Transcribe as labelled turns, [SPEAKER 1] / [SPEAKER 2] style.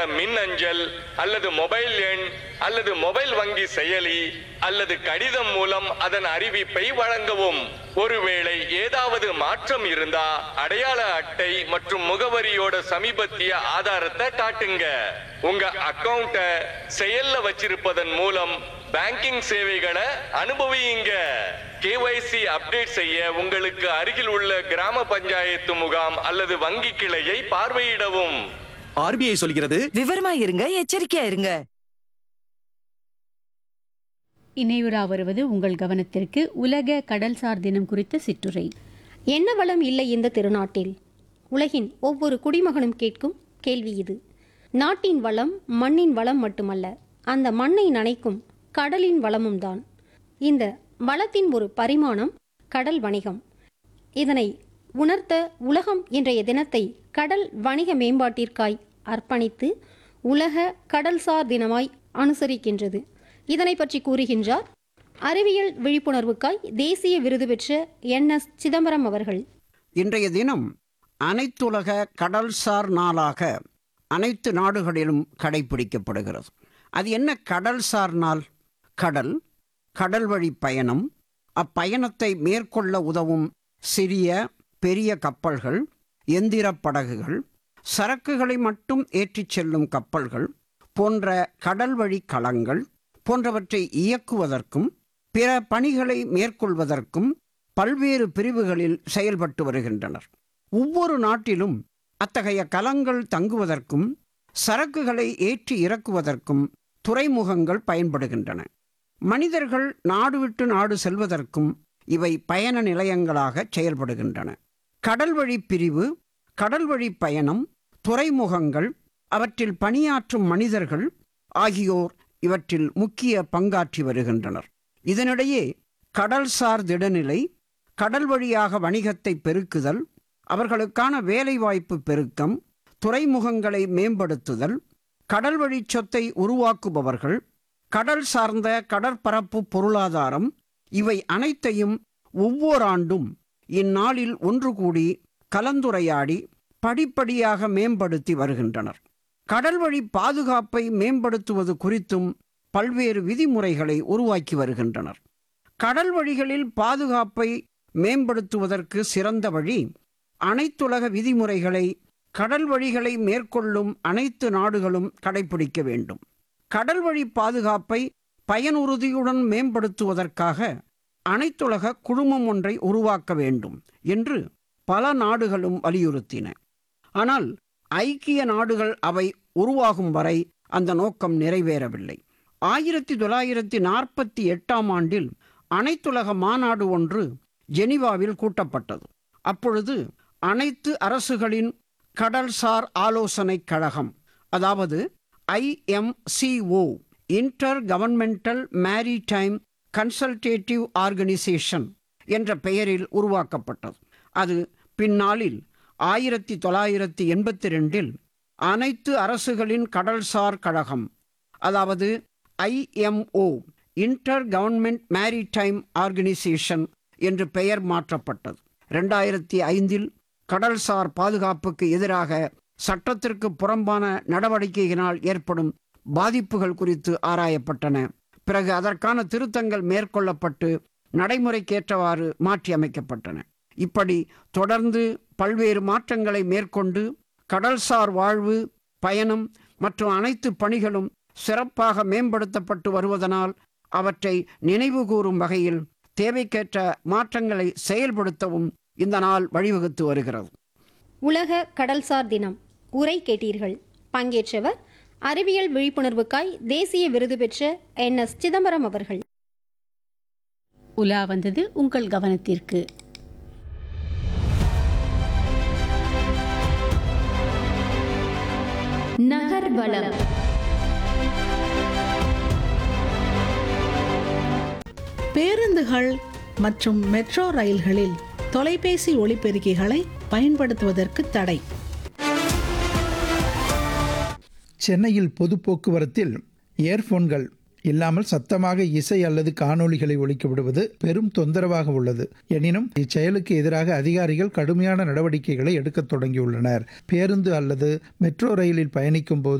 [SPEAKER 1] மின் அஞ்சல் அல்லது மொபைல் எண் அல்லது மொபைல் வங்கி செயலி அல்லது கடிதம் மூலம் அதன் அறிவிப்பை வழங்கவும் ஒருவேளை ஏதாவது மாற்றம் இருந்தா அடையாள அட்டை மற்றும் முகவரியோட சமீபத்திய ஆதாரத்தை காட்டுங்க உங்க அக்கவுண்ட செயல்ல வச்சிருப்பதன் மூலம் பேங்கிங் சேவைகளை அனுபவியுங்க கேஒய்சி அப்டேட் செய்ய உங்களுக்கு அருகில் உள்ள கிராம பஞ்சாயத்து முகாம் அல்லது வங்கி கிளையை பார்வையிடவும்
[SPEAKER 2] ஆர்பிஐ சொல்கிறது
[SPEAKER 3] விவரமா இருங்க எச்சரிக்கையா இருங்க
[SPEAKER 4] இணையுறா வருவது உங்கள் கவனத்திற்கு உலக கடல்சார் தினம் குறித்த சிற்றுரை
[SPEAKER 5] என்ன வளம் இல்லை இந்த திருநாட்டில் உலகின் ஒவ்வொரு குடிமகனும் கேட்கும் கேள்வி இது நாட்டின் வளம் மண்ணின் வளம் மட்டுமல்ல அந்த மண்ணை நனைக்கும் கடலின் வளமும் தான் இந்த வளத்தின் ஒரு பரிமாணம் கடல் வணிகம் இதனை உணர்த்த உலகம் இன்றைய தினத்தை கடல் வணிக மேம்பாட்டிற்காய் அர்ப்பணித்து உலக கடல்சார் தினமாய் அனுசரிக்கின்றது இதனை பற்றி கூறுகின்றார் அறிவியல் விழிப்புணர்வுக்காய் தேசிய விருது பெற்ற என் எஸ் சிதம்பரம் அவர்கள்
[SPEAKER 6] இன்றைய தினம் அனைத்துலக கடல்சார் நாளாக அனைத்து நாடுகளிலும் கடைபிடிக்கப்படுகிறது அது என்ன கடல்சார் நாள் கடல் கடல் வழி பயணம் அப்பயணத்தை மேற்கொள்ள உதவும் சிறிய பெரிய கப்பல்கள் எந்திரப் படகுகள் சரக்குகளை மட்டும் ஏற்றிச் செல்லும் கப்பல்கள் போன்ற கடல் வழி களங்கள் போன்றவற்றை இயக்குவதற்கும் பிற பணிகளை மேற்கொள்வதற்கும் பல்வேறு பிரிவுகளில் செயல்பட்டு வருகின்றனர் ஒவ்வொரு நாட்டிலும் அத்தகைய கலங்கள் தங்குவதற்கும் சரக்குகளை ஏற்றி இறக்குவதற்கும் துறைமுகங்கள் பயன்படுகின்றன மனிதர்கள் நாடு விட்டு நாடு செல்வதற்கும் இவை பயண நிலையங்களாக செயல்படுகின்றன கடல் வழி பிரிவு கடல் வழி பயணம் துறைமுகங்கள் அவற்றில் பணியாற்றும் மனிதர்கள் ஆகியோர் இவற்றில் முக்கிய பங்காற்றி வருகின்றனர் இதனிடையே கடல்சார் திடநிலை கடல் வழியாக வணிகத்தை பெருக்குதல் அவர்களுக்கான வேலைவாய்ப்பு பெருக்கம் துறைமுகங்களை மேம்படுத்துதல் கடல் வழி சொத்தை உருவாக்குபவர்கள் கடல் சார்ந்த கடற்பரப்பு பொருளாதாரம் இவை அனைத்தையும் ஒவ்வொரு ஆண்டும் இந்நாளில் ஒன்று கூடி கலந்துரையாடி படிப்படியாக மேம்படுத்தி வருகின்றனர் கடல் வழி பாதுகாப்பை மேம்படுத்துவது குறித்தும் பல்வேறு விதிமுறைகளை உருவாக்கி வருகின்றனர் கடல் வழிகளில் பாதுகாப்பை மேம்படுத்துவதற்கு சிறந்த வழி அனைத்துலக விதிமுறைகளை கடல் வழிகளை மேற்கொள்ளும் அனைத்து நாடுகளும் கடைபிடிக்க வேண்டும் கடல் வழி பாதுகாப்பை பயனுறுதியுடன் மேம்படுத்துவதற்காக அனைத்துலக குழுமம் ஒன்றை உருவாக்க வேண்டும் என்று பல நாடுகளும் வலியுறுத்தின ஆனால் ஐக்கிய நாடுகள் அவை உருவாகும் வரை அந்த நோக்கம் நிறைவேறவில்லை ஆயிரத்தி தொள்ளாயிரத்தி நாற்பத்தி எட்டாம் ஆண்டில் அனைத்துலக மாநாடு ஒன்று ஜெனீவாவில் கூட்டப்பட்டது அப்பொழுது அனைத்து அரசுகளின் கடல்சார் ஆலோசனைக் கழகம் அதாவது IMCO intergovernmental maritime consultative organisation என்ற பெயரில் உருவாக்கப்பட்டது அது பின்னாளில் ஆயிரத்தி தொள்ளாயிரத்தி எண்பத்தி ரெண்டில் அனைத்து அரசுகளின் கடல்சார் கழகம் அதாவது IMO inter government maritime organisation என்று பெயர் மாற்றப்பட்டது ரெண்டாயிரத்தி ஐந்தில் கடல்சார் பாதுகாப்புக்கு எதிராக சட்டத்திற்கு புறம்பான நடவடிக்கையினால் ஏற்படும் பாதிப்புகள் குறித்து ஆராயப்பட்டன பிறகு அதற்கான திருத்தங்கள் மேற்கொள்ளப்பட்டு நடைமுறைக்கேற்றவாறு மாற்றியமைக்கப்பட்டன இப்படி தொடர்ந்து பல்வேறு மாற்றங்களை மேற்கொண்டு கடல்சார் வாழ்வு பயணம் மற்றும் அனைத்து பணிகளும் சிறப்பாக மேம்படுத்தப்பட்டு வருவதனால் அவற்றை நினைவுகூரும் வகையில் தேவைக்கேற்ற மாற்றங்களை செயல்படுத்தவும் இந்த நாள் வழிவகுத்து வருகிறது
[SPEAKER 5] உலக கடல்சார் தினம் உரை கேட்டீர்கள் பங்கேற்றவர் அறிவியல் விழிப்புணர்வுக்காய் தேசிய விருது பெற்ற என் எஸ் சிதம்பரம் அவர்கள்
[SPEAKER 4] உலா வந்தது உங்கள் கவனத்திற்கு
[SPEAKER 5] நகர்வலம்
[SPEAKER 7] பேருந்துகள் மற்றும் மெட்ரோ ரயில்களில் தொலைபேசி ஒலிபெருக்கிகளை பயன்படுத்துவதற்கு தடை
[SPEAKER 8] சென்னையில் பொது போக்குவரத்தில் இயர்போன்கள் இல்லாமல் சத்தமாக இசை அல்லது காணொளிகளை ஒலிக்க விடுவது பெரும் தொந்தரவாக உள்ளது எனினும் இச்செயலுக்கு எதிராக அதிகாரிகள் கடுமையான நடவடிக்கைகளை எடுக்கத் தொடங்கியுள்ளனர் பேருந்து அல்லது மெட்ரோ ரயிலில் பயணிக்கும் போது